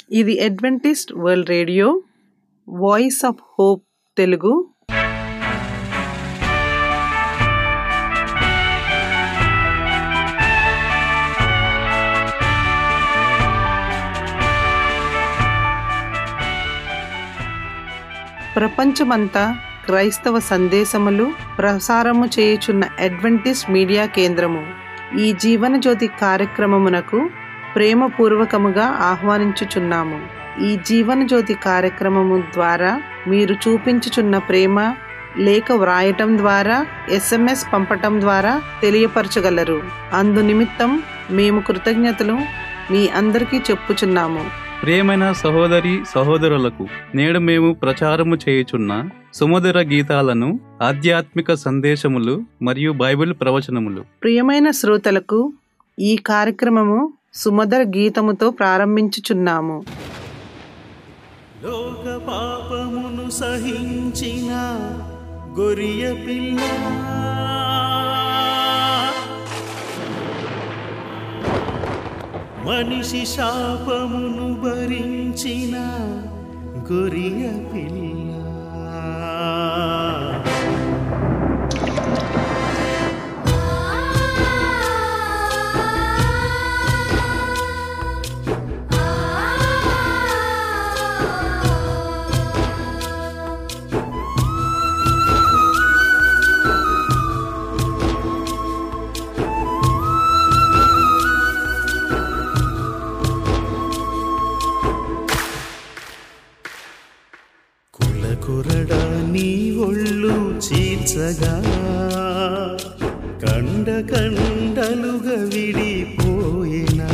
ఇది Adventist world radio voice of hope Telugu ప్రపంచమంతా క్రైస్తవ సందేశములు ప్రసారము చేయుచున్న అడ్వెంటిస్ట్ మీడియా కేంద్రము ఈ జీవన జ్యోతి కార్యక్రమమునకు ప్రేమపూర్వకముగా ఆహ్వానించుచున్నాము ఈ జీవన జ్యోతి కార్యక్రమము ద్వారా మీరు చూపించుచున్న ప్రేమ లేఖ వ్రాయటం ద్వారా ఎస్ఎంఎస్ పంపటం ద్వారా తెలియపరచగలరు అందు నిమిత్తం మేము కృతజ్ఞతలు మీ అందరికీ చెప్పుచున్నాము ప్రియమైన సహోదరి సహోదరులకు నేడు మేము ప్రచారము చేయుచున్న సుమధుర గీతాలను ఆధ్యాత్మిక సందేశములు మరియు బైబిల్ ప్రవచనములు ప్రియమైన శ్రోతలకు ఈ కార్యక్రమము సుమధుర గీతముతో ప్రారంభించుచున్నాము లోక పాపమును సహించిన గొరియ పిల్ల మనిషి శాపమును భరించిన గొరియ పిల్ల కులకురడ నీ ఒళ్ళు చీల్చగా కండ కండలుగా విడిపోయినా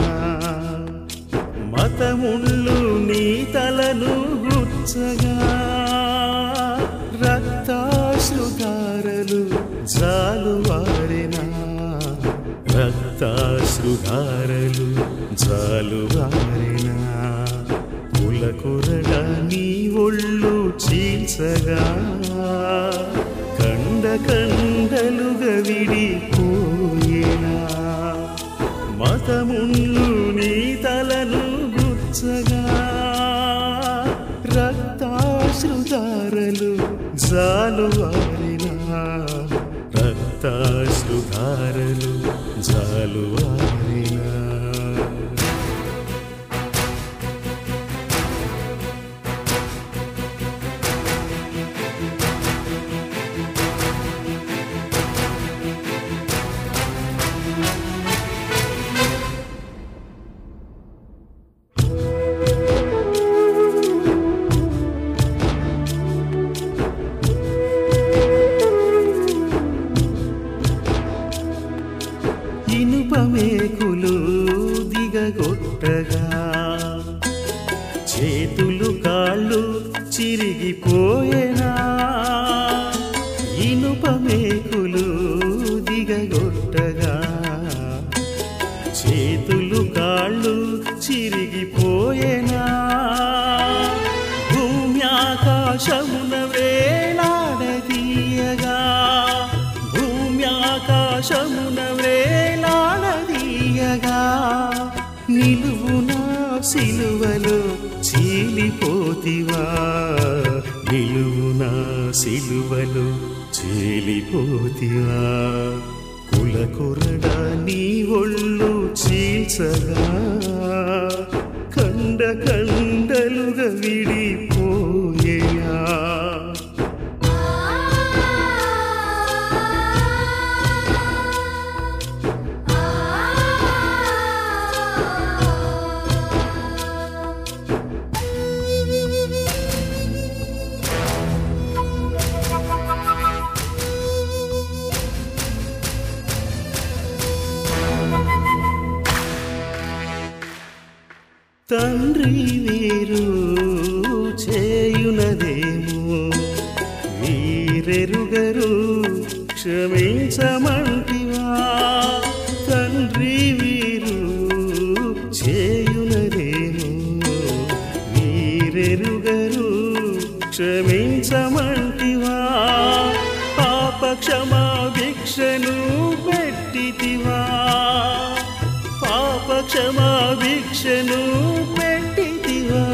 మతముళ్ళు నీ తలను గుచ్చగా రక్తాశ్రుధారలు జాలువారినా రక్తాశ్రుధారలు జాలువారినా కులకురడ నీ ఒళ్ళు చీల్చగా కండ కండలుగా విడిపోయినా మతముళ్ళు నీ తలను గుచ్చగా రక్తాశ్రుధారలు జాలువారినా రక్తాశ్రుధారలు జాలువారినా ఇనుపమేకులు దిగగొట్టగా చేతులు కాళ్ళు చిరిగిపోయేనా ఇనుపమేకులు దిగగొట్టగా చేతులు కాళ్ళు చిరిగిపోయేనా భూమి ఆకాశమున వేలాడదీయగా భూమి ఆకాశమున వేలాడదీయగా నిలువునా సిలువలో చీలిపోతివా నిలువునా సిలువలో చీలిపోతివా కులకురడ నీ ఒళ్ళు చీల్చగా కండ కండలుగా విడిపోయేయా తండ్రి వీరు చేయునదేమో వీరెరుగరు క్షమించమంటివా తండ్రి వీరు చేయునదేమో వీరెరుగరు క్షమించమంటివా పాప క్షమా భిక్షను పెట్టితివా పాప క్షమా భిక్షను పెట్టితివా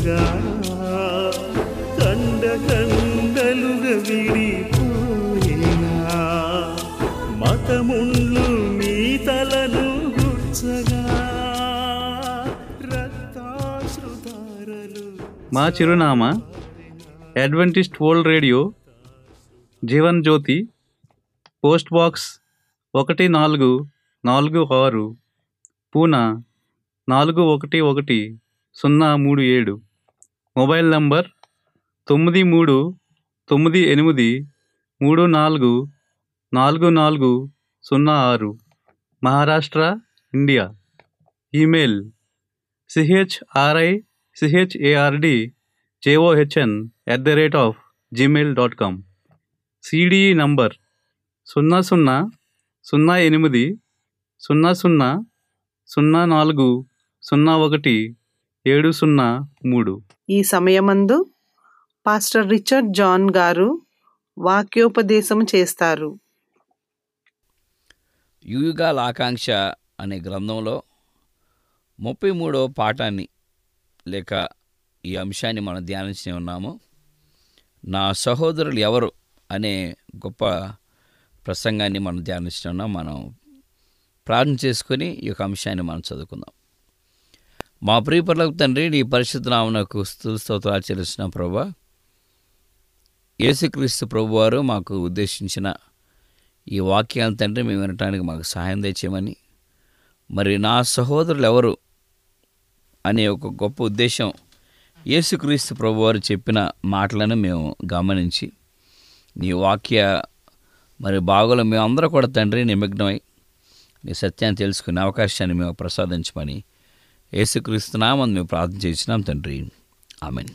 గుచ్చగా కండ కండలుగా విడిపోయినా మతముండ్లు మీ తలను గుచ్చగా రక్తాశ్రుతారలు మా చిరునామా Adventist world radio Jeevan Jyothi post box ఒకటి నాలుగు నాలుగు ఆరు పూనా నాలుగు ఒకటి ఒకటి సున్నా మూడు ఏడు మొబైల్ నంబర్ తొమ్మిది మూడు తొమ్మిది ఎనిమిది మూడు నాలుగు నాలుగు నాలుగు సున్నా ఆరు Maharashtra India email C H R I C H A R D J O H N at the rate of gmail dot com C D E number సున్నా సున్నా సున్నా ఎనిమిది సున్నా సున్నా సున్నా నాలుగు సున్నా ఒకటి ఏడు సున్నా మూడు ఈ సమయమందు పాస్టర్ రిచర్డ్ జాన్ గారు వాక్యోపదేశం చేస్తారు యుగాల ఆకాంక్ష అనే గ్రంథంలో ముప్పై మూడవ పాఠాన్ని లేక ఈ అంశాన్ని మనం ధ్యానించి ఉన్నాము నా సహోదరులు ఎవరు అనే గొప్ప ప్రసంగాన్ని మనం ధ్యానిస్తున్నాం మనం ప్రార్థన చేసుకొని ఈ యొక్క అంశాన్ని మనం చదువుకుందాం మా ప్రియపరులకు తండ్రి నీ పరిశుద్ధ నామనకు స్తుతి స్తోత్రాలు చెల్లిస్తున్న ప్రభా యేసుక్రీస్తు ప్రభువారు మాకు ఉద్దేశించిన ఈ వాక్యాలు తండ్రి మేము వినటానికి మాకు సహాయం తెచ్చేయమని మరి నా సహోదరులు ఎవరు అనే ఒక గొప్ప ఉద్దేశం యేసుక్రీస్తు ప్రభువారు చెప్పిన మాటలను మేము గమనించి నీ వాక్య మరి బాగులో మేమందరూ కూడా తండ్రి నిమగ్నమై నీ సత్యాన్ని తెలుసుకునే అవకాశాన్ని మేము ప్రసాదించమని యేసుక్రీస్తునామని మేము ప్రార్థన చేసినాం తండ్రి ఆమెన్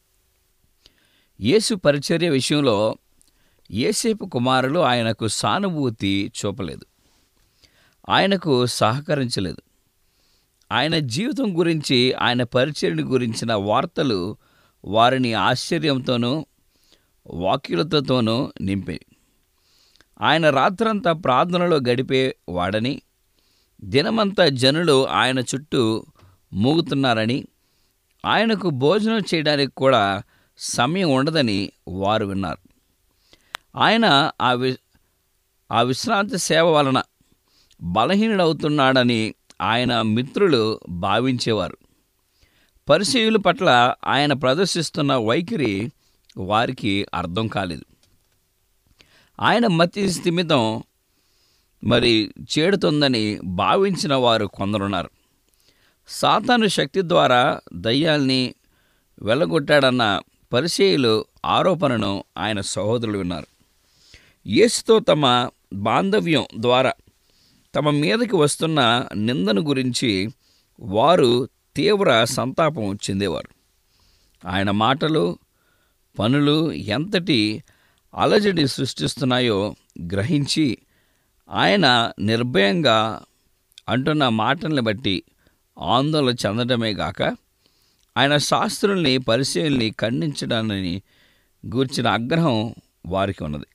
యేసు పరిచర్య విషయంలో ఏసేపు కుమారులు ఆయనకు సానుభూతి చూపలేదు ఆయనకు సహకరించలేదు ఆయన జీవితం గురించి ఆయన పరిచర్ని గురించిన వార్తలు వారిని ఆశ్చర్యంతోనూ వాక్యులతోనూ నింపే ఆయన రాత్రంతా ప్రార్థనలో గడిపే వాడని దినమంతా జనులు ఆయన చుట్టూ మూగుతున్నారని ఆయనకు భోజనం చేయడానికి కూడా సమయం ఉండదని వారు విన్నారు ఆయన ఆ వి ఆ విశ్రాంతి సేవ వలన బలహీనుడవుతున్నాడని ఆయన మిత్రులు భావించేవారు పరిశీయుల పట్ల ఆయన ప్రదర్శిస్తున్న వైఖరి వారికి అర్థం కాలేదు ఆయన మతి స్థిమితం మరి చేడుతుందని భావించిన వారు కొందరున్నారు సాతాను శక్తి ద్వారా దయ్యాల్ని వెళ్ళగొట్టాడన్న పరిచయులు ఆరోపణను ఆయన సహోదరులు విన్నారు యేసుతో తమ బాంధవ్యం ద్వారా తమ మీదకి వస్తున్న నిందను గురించి వారు తీవ్ర సంతాపం చెందేవారు ఆయన మాటలు పనులు ఎంతటి అలజడి సృష్టిస్తున్నాయో గ్రహించి ఆయన నిర్భయంగా అంటున్న మాటల్ని బట్టి ఆందోళన చెందడమే గాక ఆయన శాస్త్రుల్ని పరిశీలిని ఖండించడాన్ని గూర్చిన ఆగ్రహం వారికి ఉన్నది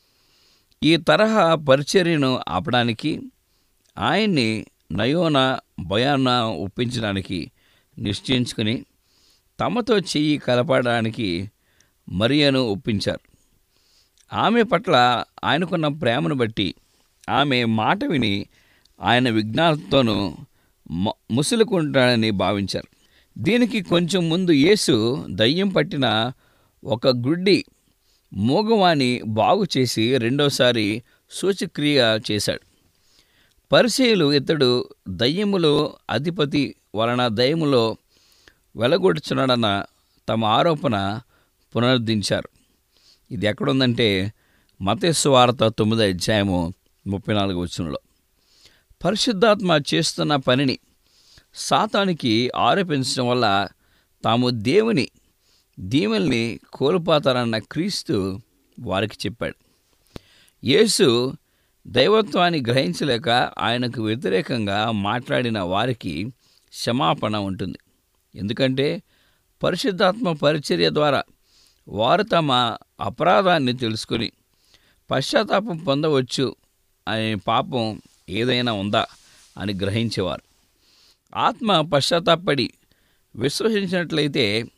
ఈ తరహా పరిచర్యను ఆపడానికి ఆయన్ని నయోన భయాన ఒప్పించడానికి నిశ్చయించుకుని తమతో చెయ్యి కలపడానికి మరియను ఒప్పించారు ఆమె పట్ల ఆయనకున్న ప్రేమను బట్టి ఆమె మాట విని ఆయన విజ్ఞానంతోనూ మ- ముసులుకుంటాడని భావించారు దీనికి కొంచెం ముందు యేసు దయ్యం పట్టిన ఒక గుడ్డి మూగవాని బాగు చేసి రెండోసారి సూచక్రియ చేశాడు పరిచయులు ఇతడు దయ్యములో అధిపతి వలన దయ్యములో వెలగొడుచున్నాడన్న తమ ఆరోపణ పునరుద్ధరించారు ఇది ఎక్కడుందంటే మతేసు వార్త తొమ్మిదో అధ్యాయము ముప్పై నాలుగు వచనంలో పరిశుద్ధాత్మ చేస్తున్న పనిని సాతానికి ఆరోపించడం వల్ల తాము దేవుని దీవెల్ని కోల్పోతారన్న క్రీస్తు వారికి చెప్పాడు యేసు దైవత్వాన్ని గ్రహించలేక ఆయనకు వ్యతిరేకంగా మాట్లాడిన వారికి క్షమాపణ ఉంటుంది ఎందుకంటే పరిశుద్ధాత్మ పరిచర్య ద్వారా వారు తమ అపరాధాన్ని తెలుసుకుని పశ్చాత్తాపం పొందవచ్చు అనే పాపం ఏదైనా ఉందా అని గ్రహించేవారు ఆత్మ పశ్చాత్తాపడి విశ్వసించినట్లయితే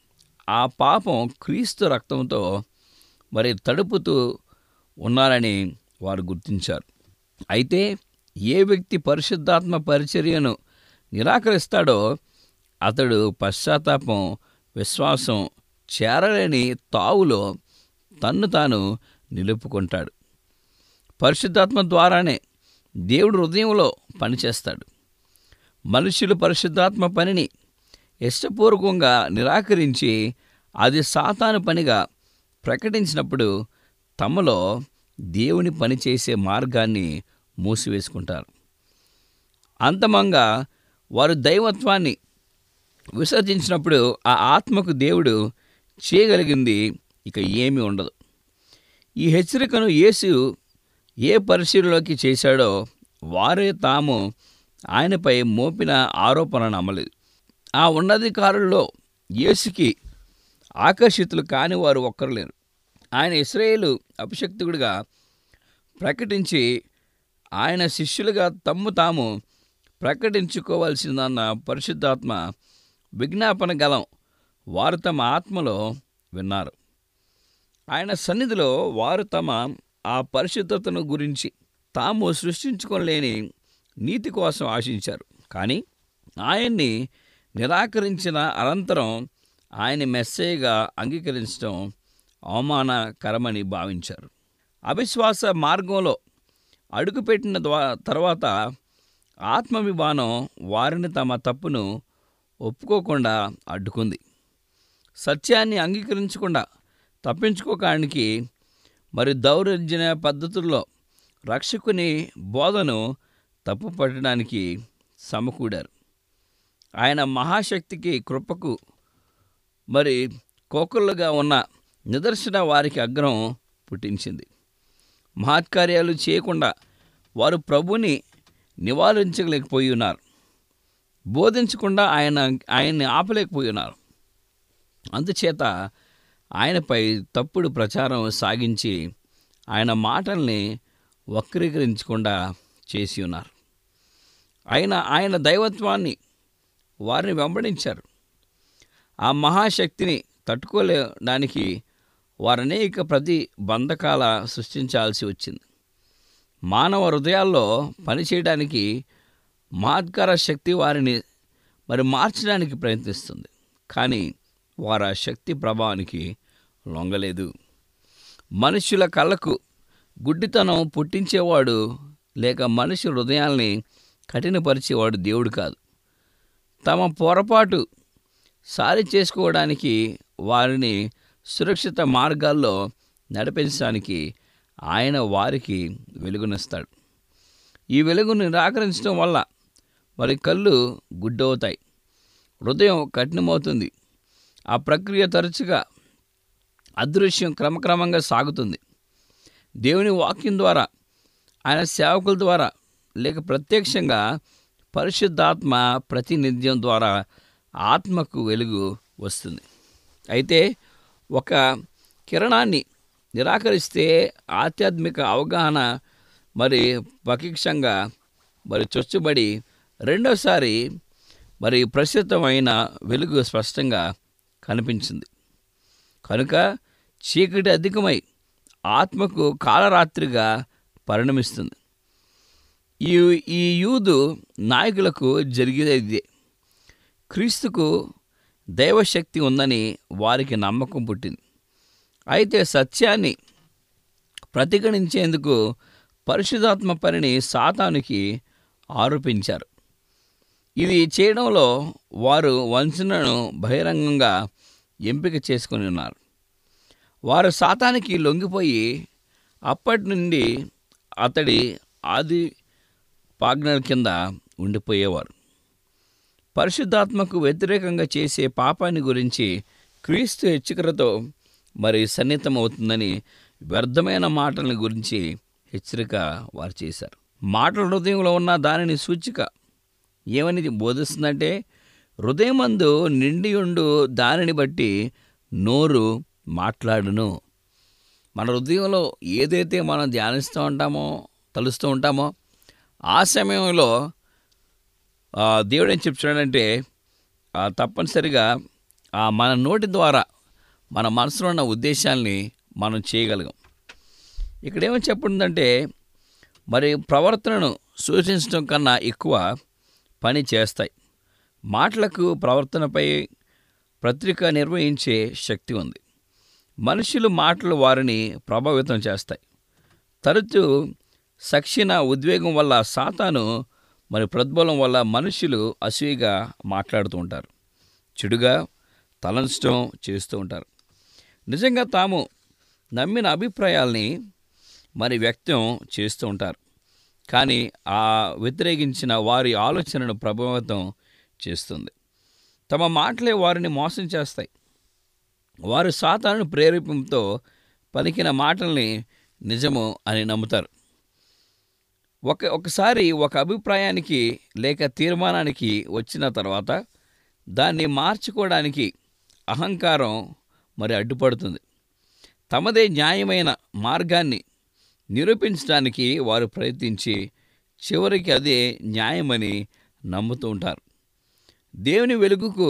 ఆ పాపం క్రీస్తు రక్తంతో మరి తడుపుతూ ఉన్నారని వారు గుర్తించారు అయితే ఏ వ్యక్తి పరిశుద్ధాత్మ పరిచర్యను నిరాకరిస్తాడో అతడు పశ్చాత్తాపం విశ్వాసం చేరలేని తావులో తన్ను తాను నిలుపుకుంటాడు పరిశుద్ధాత్మ ద్వారానే దేవుడు హృదయంలో పనిచేస్తాడు మనుషులు పరిశుద్ధాత్మ పనిని ఇష్టపూర్వకంగా నిరాకరించి అది సాతాను పనిగా ప్రకటించినప్పుడు తమలో దేవుని పని చేసే మార్గాన్ని మూసివేసుకుంటారు అంతమంగా వారు దైవత్వాన్ని విసర్జించినప్పుడు ఆ ఆత్మకు దేవుడు చేయగలిగింది ఇక ఏమీ ఉండదు ఈ హెచ్చరికను యేసు ఏ పరిశీలనలోకి చేశాడో వారే తాము ఆయనపై మోపిన ఆరోపణ నమ్మలేదు ఆ ఉన్నధికారుల్లో యేసుకి ఆకర్షితులు కాని వారు ఒక్కరు లేరు ఆయన ఇస్రాయేలు అభిషక్తుడిగా ప్రకటించి ఆయన శిష్యులుగా తమ్ము తాము ప్రకటించుకోవాల్సిందన్న పరిశుద్ధాత్మ విజ్ఞాపన గలం వారు తమ ఆత్మలో విన్నారు ఆయన సన్నిధిలో వారు తమ ఆ పరిశుద్ధతను గురించి తాము సృష్టించుకోలేని నీతి కోసం ఆశించారు కానీ ఆయన్ని నిరాకరించిన అనంతరం ఆయన మెస్సేగా అంగీకరించడం అవమానకరమని భావించారు అవిశ్వాస మార్గంలో అడుగుపెట్టిన ద్వా తర్వాత ఆత్మవిమానం వారిని తమ తప్పును ఒప్పుకోకుండా అడ్డుకుంది సత్యాన్ని అంగీకరించకుండా తప్పించుకోవడానికి మరి దౌర్జన్య పద్ధతుల్లో రక్షకుని బోధను తప్పు పట్టడానికి సమకూడారు ఆయన మహాశక్తికి కృపకు మరి కోకళ్ళుగా ఉన్న నిదర్శన వారికి అగ్రం పుట్టించింది మహత్కార్యాలు చేయకుండా వారు ప్రభుని నివారించలేకపోయి ఉన్నారు బోధించకుండా ఆయన ఆయన్ని ఆపలేకపోయి ఉన్నారు అందుచేత ఆయనపై తప్పుడు ప్రచారం సాగించి ఆయన మాటల్ని వక్రీకరించకుండా చేసి ఉన్నారు ఆయన ఆయన దైవత్వాన్ని వారిని వెంబడించారు ఆ మహాశక్తిని తట్టుకోలేడానికి వారు అనేక ప్రతి బంధకాల సృష్టించాల్సి వచ్చింది మానవ హృదయాల్లో పనిచేయడానికి మహత్కర శక్తి వారిని మరి మార్చడానికి ప్రయత్నిస్తుంది కానీ వారు ఆ శక్తి ప్రభావానికి లొంగలేదు మనుషుల కళ్ళకు గుడ్డితనం పుట్టించేవాడు లేక మనిషి హృదయాల్ని కఠినపరిచేవాడు దేవుడు కాదు తమ పొరపాటు సారి చేసుకోవడానికి వారిని సురక్షిత మార్గాల్లో నడిపించడానికి ఆయన వారికి వెలుగునిస్తాడు ఈ వెలుగును నిరాకరించడం వల్ల మరి కళ్ళు గుడ్డవుతాయి హృదయం కఠినమవుతుంది ఆ ప్రక్రియ తరచుగా అదృశ్యం క్రమక్రమంగా సాగుతుంది దేవుని వాక్యం ద్వారా ఆయన సేవకుల ద్వారా లేక ప్రత్యక్షంగా పరిశుద్ధాత్మ ప్రతినిధ్యం ద్వారా ఆత్మకు వెలుగు వస్తుంది అయితే ఒక కిరణాన్ని నిరాకరిస్తే ఆధ్యాత్మిక అవగాహన మరి పకిక్షంగా మరి చొచ్చుబడి రెండోసారి మరి ప్రస్తుతమైన వెలుగు స్పష్టంగా కనిపించింది కనుక చీకటి అధికమై ఆత్మకు కాలరాత్రిగా పరిణమిస్తుంది ఈ ఈ యూదు నాయకులకు జరిగేది ఇదే క్రీస్తుకు దైవశక్తి ఉందని వారికి నమ్మకం పుట్టింది అయితే సత్యాన్ని ప్రతిగణించేందుకు పరిశుధాత్మ పనిని సాతానికి ఆరోపించారు ఇది చేయడంలో వారు వంచనను బహిరంగంగా ఎంపిక చేసుకొని ఉన్నారు వారు సాతానికి లొంగిపోయి అప్పటి నుండి అతడి ఆది పాజ్ఞల కింద ఉండిపోయేవారు పరిశుద్ధాత్మకు వ్యతిరేకంగా చేసే పాపాన్ని గురించి క్రీస్తు హెచ్చరికతో మరి సన్నిహితమవుతుందని వ్యర్థమైన మాటల గురించి హెచ్చరిక వారు చేశారు మాటల హృదయంలో ఉన్న దానిని సూచిక ఏమని బోధిస్తుందంటే హృదయమందు నిండియుండు దానిని బట్టి నోరు మాట్లాడును మన హృదయంలో ఏదైతే మనం ధ్యానిస్తూ ఉంటామో తలుస్తూ ఉంటామో ఆ సమయంలో ఆ, దేవుడు ఏం చెప్తున్నాడంటే ఆ, తప్పనిసరిగా ఆ, మన నోటి ద్వారా మన మనసులో ఉన్న ఉద్దేశాల్ని మనం చేయగలిగాం ఇక్కడ ఏమని చెప్తుందంటే మరి ప్రవర్తనను సూచించడం కన్నా ఎక్కువ పని చేస్తాయి మాటలకు ప్రవర్తనపై పత్రిక నిర్వహించే శక్తి ఉంది మనుషులు మాటలు వారిని ప్రభావితం చేస్తాయి తరచు సక్షిణ ఉద్వేగం వల్ల సాతాను మరి ప్రద్బలం వల్ల మనుషులు అసూయగా మాట్లాడుతూ ఉంటారు చెడుగా తలంచడం చేస్తూ ఉంటారు నిజంగా తాము నమ్మిన అభిప్రాయాల్ని మరి వ్యక్తం చేస్తూ ఉంటారు కానీ ఆ వ్యతిరేకించిన వారి ఆలోచనను ప్రభావితం చేస్తుంది తమ మాటలే వారిని మోసం చేస్తాయి వారు సాతాను ప్రేరేపంతో పలికిన మాటల్ని నిజము అని నమ్ముతారు ఒక ఒకసారి ఒక అభిప్రాయానికి లేక తీర్మానానికి వచ్చిన తర్వాత దాన్ని మార్చుకోవడానికి అహంకారం మరి అడ్డుపడుతుంది తమదే న్యాయమైన మార్గాన్ని నిరూపించడానికి వారు ప్రయత్నించి చివరికి అదే న్యాయమని నమ్ముతూ ఉంటారు దేవుని వెలుగుకు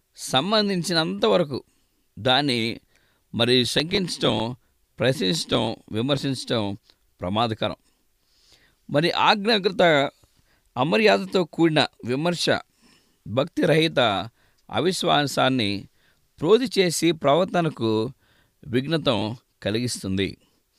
సంబంధించినంతవరకు దాన్ని మరి శంకించడం ప్రశ్నించడం విమర్శించడం ప్రమాదకరం మరి ఆజ్ఞాకృత అమర్యాదతో కూడిన విమర్శ భక్తిరహిత అవిశ్వాసాన్ని ప్రోధి చేసి ప్రవర్తనకు విఘ్నతం కలిగిస్తుంది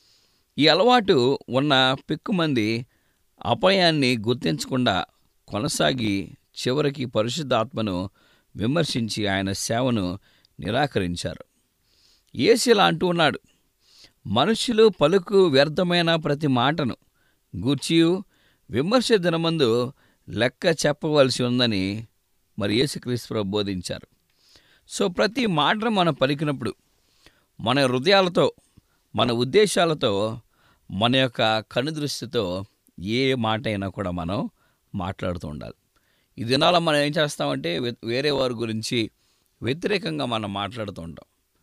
ఈ అలవాటు ఉన్న పెక్కుమంది అపాయాన్ని గుర్తించకుండా కొనసాగి చివరికి పరిశుద్ధాత్మను విమర్శించి ఆయన సేవను నిరాకరించారు ఏసిలా అంటూ ఉన్నాడు మనుషులు పలుకు వ్యర్థమైన ప్రతి మాటను గూర్చియు విమర్శ దినమందు లెక్క చెప్పవలసి ఉందని మరి యేసుక్రీస్తు బోధించారు సో ప్రతి మాటను మనం పలికినప్పుడు మన హృదయాలతో మన ఉద్దేశాలతో మన యొక్క కనుదృష్టితో ఏ మాట అయినా కూడా మనం మాట్లాడుతూ ఉండాలి ఈ దినాల మనం ఏం చేస్తామంటే వే- వేరే వారి గురించి వ్యతిరేకంగా మనం మాట్లాడుతూ ఉంటాం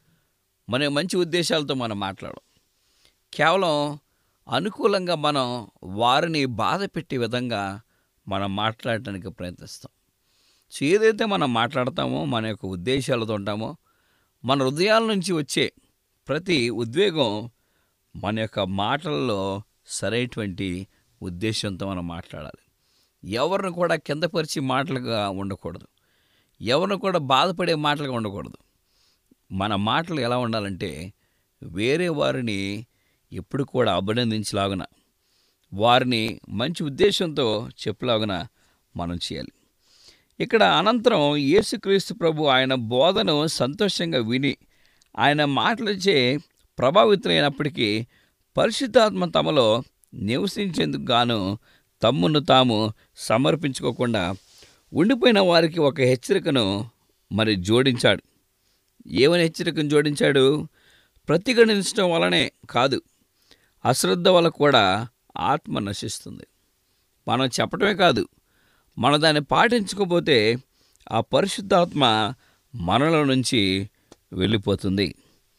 మన మంచి ఉద్దేశాలతో మనం మాట్లాడం కేవలం అనుకూలంగా మనం వారిని బాధ పెట్టే విధంగా మనం మాట్లాడటానికి ప్రయత్నిస్తాం సో ఏదైతే మనం మాట్లాడతామో మన యొక్క ఉద్దేశాలతో ఉంటామో మన హృదయాల నుంచి వచ్చే ప్రతి ఉద్వేగం మన యొక్క మాటల్లో సరైనటువంటి ఉద్దేశంతో మనం మాట్లాడాలి ఎవరిని కూడా కిందపరిచి మాటలుగా ఉండకూడదు ఎవరిని కూడా బాధపడే మాటలుగా ఉండకూడదు మన మాటలు ఎలా ఉండాలంటే వేరే వారిని ఎప్పుడు కూడా అభినందించలాగున వారిని మంచి ఉద్దేశంతో చెప్పులాగున మనం చేయాలి ఇక్కడ అనంతరం యేసుక్రీస్తు ప్రభు ఆయన బోధను సంతోషంగా విని ఆయన మాటలచే ప్రభావితులైనప్పటికీ పరిశుద్ధాత్మ తమలో నివసించేందుకు గాను తమ్మును తాము సమర్పించుకోకుండా ఉండిపోయిన వారికి ఒక హెచ్చరికను మరి జోడించాడు ఏమని హెచ్చరికను జోడించాడు ప్రతిఘటించడం వలనే కాదు అశ్రద్ధ వల్ల కూడా ఆత్మ నశిస్తుంది మనం చెప్పటమే కాదు మనం దాన్ని పాటించకపోతే ఆ పరిశుద్ధాత్మ మనలో నుంచి వెళ్ళిపోతుంది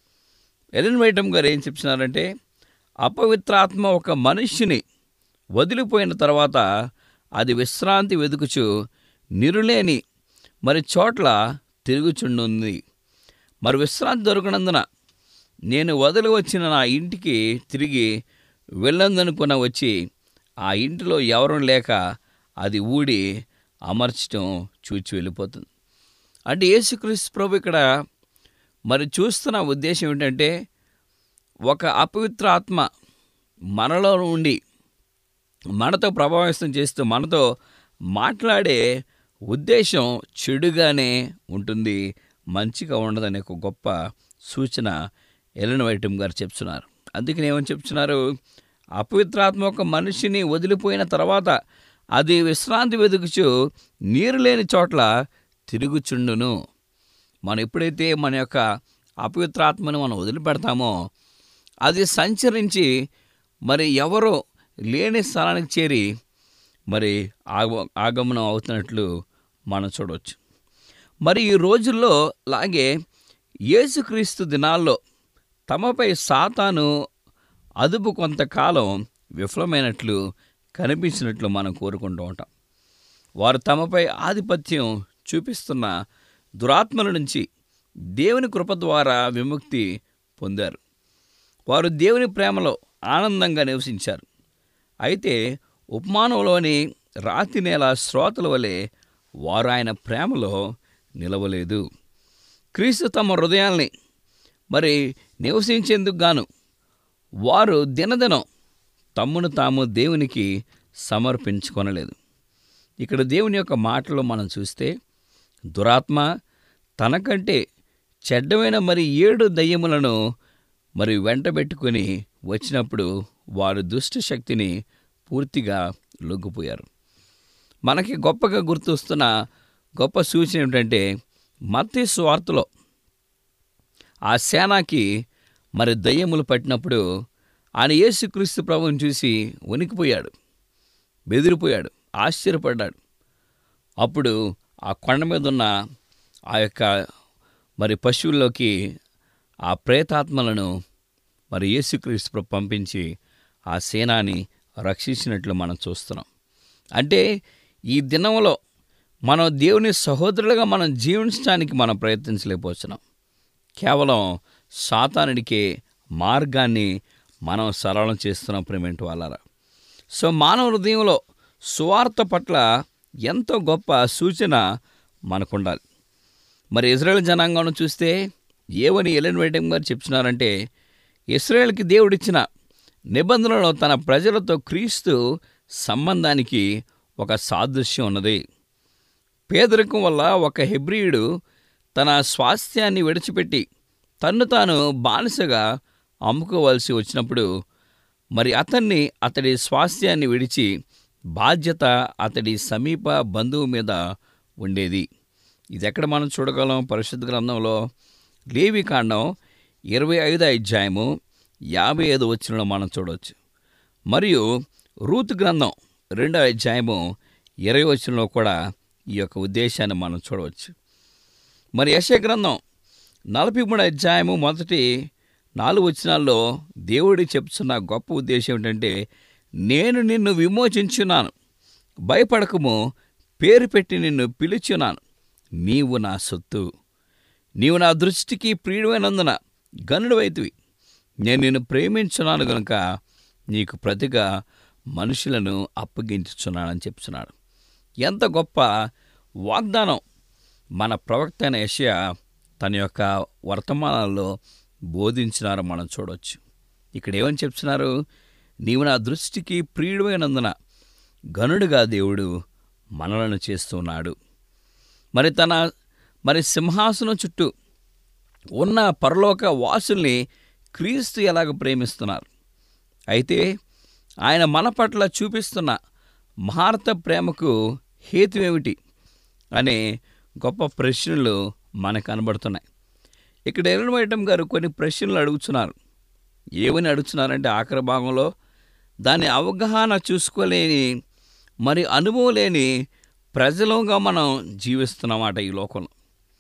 ఎలెన్ వైటమ్ గారు ఏం చెప్తున్నారంటే అపవిత్రాత్మ ఒక మనుష్యుని వదిలిపోయిన తర్వాత అది విశ్రాంతి వెతుకుచు నిరులేని మరి చోట్ల తిరుగుచుండుంది మరి విశ్రాంతి దొరకనందున నేను వదిలి వచ్చిన నా ఇంటికి తిరిగి వెళ్ళందనుకున్న వచ్చి ఆ ఇంటిలో ఎవరు లేక అది ఊడి అమర్చడం చూచి వెళ్ళిపోతుంది అంటే యేసుక్రీస్తు ప్రభు ఇక్కడ మరి చూస్తున్న ఉద్దేశం ఏంటంటే ఒక అపవిత్ర ఆత్మ మనలో ఉండి మనతో ప్రభావితం చేస్తూ మనతో మాట్లాడే ఉద్దేశం చెడుగానే ఉంటుంది మంచిగా ఉండదనే ఒక గొప్ప సూచన ఎలెన్ వైటమ్ గారు చెప్తున్నారు అందుకని ఏమని చెప్తున్నారు అపవిత్రాత్మ ఒక మనిషిని వదిలిపోయిన తర్వాత అది విశ్రాంతి వెతుకుచు నీరు లేని చోట్ల తిరుగుచుండును మనం ఎప్పుడైతే మన యొక్క అపవిత్రాత్మను మనం వదిలిపెడతామో అది సంచరించి మరి ఎవరో లేని స్థలానికి చేరి మరి ఆగ ఆగమనం అవుతున్నట్లు మనం చూడవచ్చు మరి ఈ రోజుల్లో లాగే యేసుక్రీస్తు దినాల్లో తమపై సాతాను అదుపు కొంతకాలం విఫలమైనట్లు కనిపించినట్లు మనం కోరుకుంటూ ఉంటాం వారు తమపై ఆధిపత్యం చూపిస్తున్న దురాత్మల నుంచి దేవుని కృప ద్వారా విముక్తి పొందారు వారు దేవుని ప్రేమలో ఆనందంగా నివసించారు అయితే ఉపమానంలోని రాతి నేల శ్రోతల వలె వారు ఆయన ప్రేమలో నిలవలేదు క్రీస్తు తమ హృదయాల్ని మరి నివసించేందుకు గాను వారు దినదినం తమ్మును తాము దేవునికి సమర్పించుకొనలేదు ఇక్కడ దేవుని యొక్క మాటలో మనం చూస్తే దురాత్మ తనకంటే చెడ్డమైన మరి ఏడు దయ్యములను మరి వెంటబెట్టుకొని వచ్చినప్పుడు వారు దుష్ట శక్తిని పూర్తిగా లొంగిపోయారు మనకి గొప్పగా గుర్తొస్తున్న గొప్ప సూచన ఏమిటంటే మత్తి స్వార్థలో ఆ సేనాకి మరి దయ్యములు పట్టినప్పుడు ఆయన యేసుక్రీస్తు ప్రభువుని చూసి వణికిపోయాడు బెదిరిపోయాడు ఆశ్చర్యపడ్డాడు అప్పుడు ఆ కొండ మీద ఉన్న ఆ యొక్క మరి పశువుల్లోకి ఆ ప్రేతాత్మలను మరి యేసుక్రీస్తు ప్రభు పంపించి ఆ సేనాని రక్షించినట్లు మనం చూస్తున్నాం అంటే ఈ దినంలో మనం దేవుని సహోదరులుగా మనం జీవించడానికి మనం ప్రయత్నించలేకపోతున్నాం కేవలం సాతానుడికే మార్గాన్ని మనం సరళం చేస్తున్నాం ప్రేమేంటి వాళ్ళరా సో మానవ హృదయంలో సువార్త పట్ల ఎంతో గొప్ప సూచన మనకుండాలి మరి ఇజ్రాయెల్ జనాంగం చూస్తే ఏవని ఎలెన్ వైటం గారు చెప్తున్నారంటే ఇస్రాయేల్కి దేవుడిచ్చిన నిబంధనలో తన ప్రజలతో క్రీస్తు సంబంధానికి ఒక సాదృశ్యం ఉన్నది పేదరికం వల్ల ఒక హెబ్రియుడు తన స్వాస్థ్యాన్ని విడిచిపెట్టి తన్ను తాను బానిసగా అమ్ముకోవాల్సి వచ్చినప్పుడు మరి అతన్ని అతడి స్వాస్థ్యాన్ని విడిచి బాధ్యత అతడి సమీప బంధువు మీద ఉండేది ఇది ఎక్కడ మనం చూడగలం పరిశుద్ధ గ్రంథంలో లేవికాండం ఇరవై ఐదు అధ్యాయము యాభై ఐదు వచ్చినలో మనం చూడవచ్చు మరియు రూతు గ్రంథం రెండో అధ్యాయము ఇరవై వచనంలో కూడా ఈ యొక్క ఉద్దేశాన్ని మనం చూడవచ్చు మరి యశ గ్రంథం నలభై మూడు అధ్యాయము మొదటి నాలుగు వచనాల్లో దేవుడి చెప్తున్న గొప్ప ఉద్దేశం ఏంటంటే నేను నిన్ను విమోచించున్నాను భయపడకము పేరు పెట్టి నిన్ను పిలిచున్నాను నీవు నా సొత్తు నీవు నా దృష్టికి ప్రియుడైనందున గనుడవైతివి నేను నిన్ను ప్రేమించున్నాను గనుక నీకు ప్రతిగా మనుషులను అప్పగించుచున్నానని చెప్తున్నాడు ఎంత గొప్ప వాగ్దానం మన ప్రవక్త అయిన యెషయా తన యొక్క వర్తమానాల్లో బోధించినారో మనం చూడవచ్చు ఇక్కడ ఏమని చెప్తున్నారు నీవు నా దృష్టికి ప్రియుడైనందున గనుడుగా దేవుడు మనలను చేస్తున్నాడు మరి తన మరి సింహాసనం చుట్టూ ఉన్న పరలోక వాసుల్ని క్రీస్తు ఎలాగ ప్రేమిస్తున్నారు అయితే ఆయన మన పట్ల చూపిస్తున్న మహార్త ప్రేమకు హేతు ఏమిటి అనే గొప్ప ప్రశ్నలు మనకు కనబడుతున్నాయి ఇక్కడ ఎరణ వైటం గారు కొన్ని ప్రశ్నలు అడుగుతున్నారు ఏమని అడుగుతున్నారంటే ఆఖరి భాగంలో దాని అవగాహన చూసుకోలేని మరి అనుభవం లేని ప్రజలుగా మనం జీవిస్తున్నామాట ఈ లోకంలో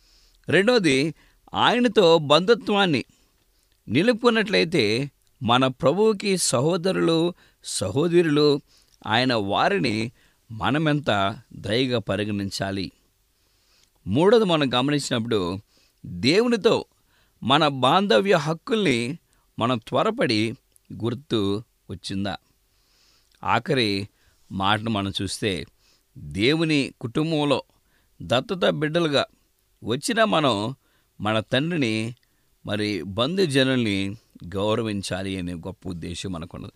రెండోది ఆయనతో బంధుత్వాన్ని నిలుపుకున్నట్లయితే మన ప్రభువుకి సహోదరులు సహోదరులు ఆయన వారిని మనమెంత దయగా పరిగణించాలి మూడోది మనం గమనించినప్పుడు దేవునితో మన బాంధవ్య హక్కుల్ని మనం త్వరపడి గుర్తు వచ్చిందా ఆఖరి మాటను మనం చూస్తే దేవుని కుటుంబంలో దత్తత బిడ్డలుగా వచ్చిన మనం మన తండ్రిని మరి బంధుజనుల్ని గౌరవించాలి అనే గొప్ప ఉద్దేశం మనకున్నది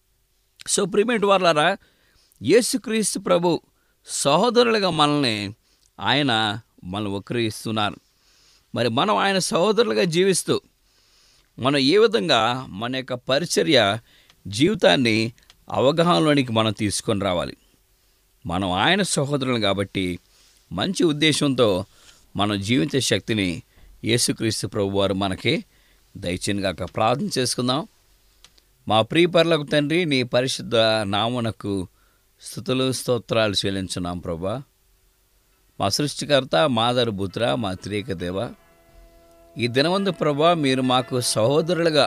సో ప్రిమేట్ వాళ్ళారా యేసుక్రీస్తు ప్రభు సహోదరులుగా మనల్ని ఆయన మనం వక్రయిస్తున్నారు మరి మనం ఆయన సహోదరులుగా జీవిస్తూ మనం ఏ విధంగా మన యొక్క పరిచర్య జీవితాన్ని అవగాహనలోనికి మనం తీసుకొని రావాలి మనం ఆయన సహోదరులు కాబట్టి మంచి ఉద్దేశంతో మన జీవిత శక్తిని యేసుక్రీస్తు ప్రభు వారు మనకి దయచేనిగాక ప్రార్థన చేసుకుందాం మా ప్రియపరులకు తండ్రి నీ పరిశుద్ధ నామునకు స్థుతులు స్తోత్రాలు చెల్లించున్నాం ప్రభా మా సృష్టికర్త మాదరు పుత్ర మా త్రియక దేవ ఈ దినవందు ప్రభా మీరు మాకు సహోదరులుగా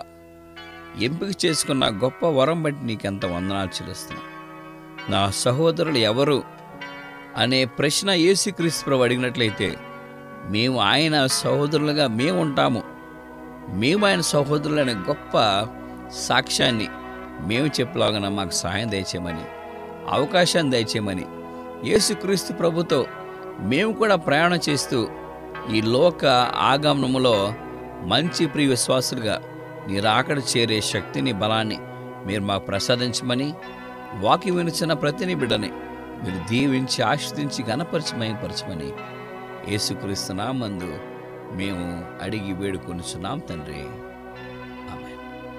ఎంపిక చేసుకున్న గొప్ప వరం బట్టి నీకెంత వందనాలు చెల్లిస్తున్నాం నా సహోదరులు ఎవరు అనే ప్రశ్న యేసుక్రీస్తు ప్రభు అడిగినట్లయితే మేము ఆయన సహోదరులుగా మేము ఉంటాము మేము ఆయన సహోదరులనే గొప్ప సాక్ష్యాన్ని మేము చెప్పలాగన మాకు సహాయం దయచేయమని అవకాశాన్ని దయచేయమని యేసుక్రీస్తు ప్రభుతో మేము కూడా ప్రయాణం చేస్తూ ఈ లోక ఆగమనములో మంచి ప్రియ విశ్వాసులుగా నీ రాకడ చేరే శక్తిని బలాన్ని మీరు మాకు ప్రసాదించమని వాకి వినిచిన ప్రతిని బిడ్డని మీరు దీవించి ఆశ్రదించి గణపరచమయపరచమని యేసుక్రీస్తు నామందు మేము అడిగి వేడుకొనిచున్నాం తండ్రి ఆమె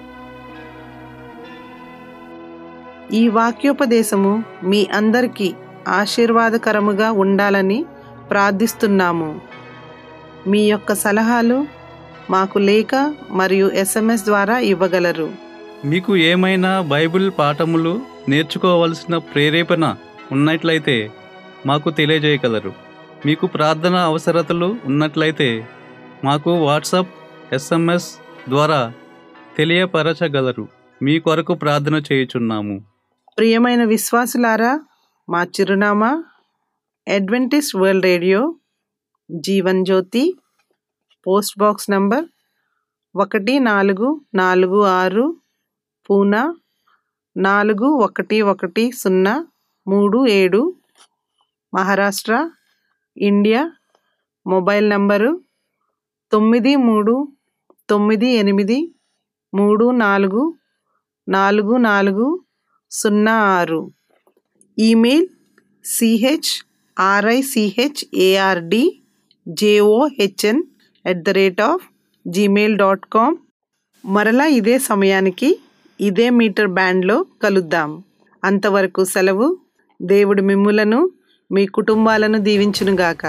ఈ వాక్యోపదేశము మీ అందరికీ ఆశీర్వాదకరముగా ఉండాలని ప్రార్థిస్తున్నాము మీ యొక్క సలహాలు మాకు లేఖ మరియు ఎస్ఎంఎస్ ద్వారా ఇవ్వగలరు మీకు ఏమైనా బైబిల్ పాఠములు నేర్చుకోవలసిన ప్రేరేపణ ఉన్నట్లయితే మాకు తెలియజేయగలరు మీకు ప్రార్థన అవసరతలు ఉన్నట్లయితే మాకు వాట్సాప్ ఎస్ఎంఎస్ ద్వారా తెలియపరచగలరు మీ కొరకు ప్రార్థన చేయుచున్నాము ప్రియమైన విశ్వాసులారా మా చిరునామా Adventist world radio Jeevan Jyothi post box number ఒకటి నాలుగు నాలుగు ఆరు పూనా నాలుగు ఒకటి ఒకటి సున్నా మూడు ఏడు మహారాష్ట్ర ఇండియా మొబైల్ నంబరు తొమ్మిది మూడు తొమ్మిది ఎనిమిది మూడు నాలుగు నాలుగు నాలుగు సున్నా ఆరు email C H R I C H A R D J O H N at the rate of gmail dot com మరలా ఇదే సమయానికి ఇదే మీటర్ బ్యాండ్లో కలుద్దాం అంతవరకు సెలవు దేవుడు మిమ్ములను మీ కుటుంబాలను దీవించునుగాక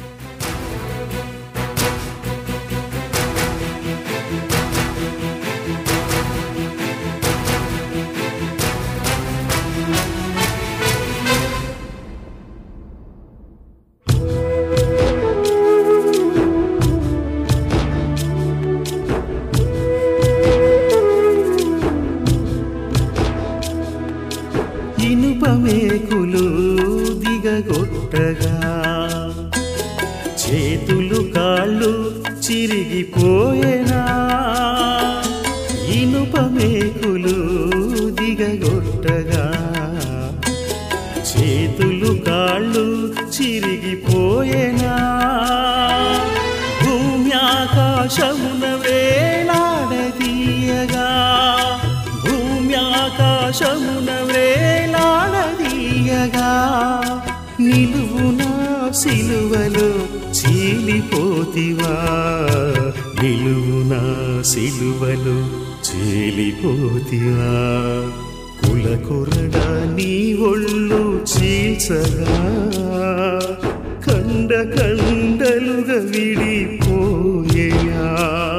ఇనుపమేకులు దిగగొట్టగా చేతులు కాళ్ళు చిరిగిపోయేనా ఇనుపమేకులు దిగగొట్టగా చేతులు కాళ్ళు చిరిగిపోయేనా భూమి ఆకాశమున వేలాడదీయగా భూమి ఆకాశమున వేలాడదీయగా నిలువున సిలువలో చీలిపోతివా నిలువున సిలువలో చీలిపోతివా కులకొరడ నీ ఒళ్ళు చీల్చగా కండ కండలుగా విడిపోయేయా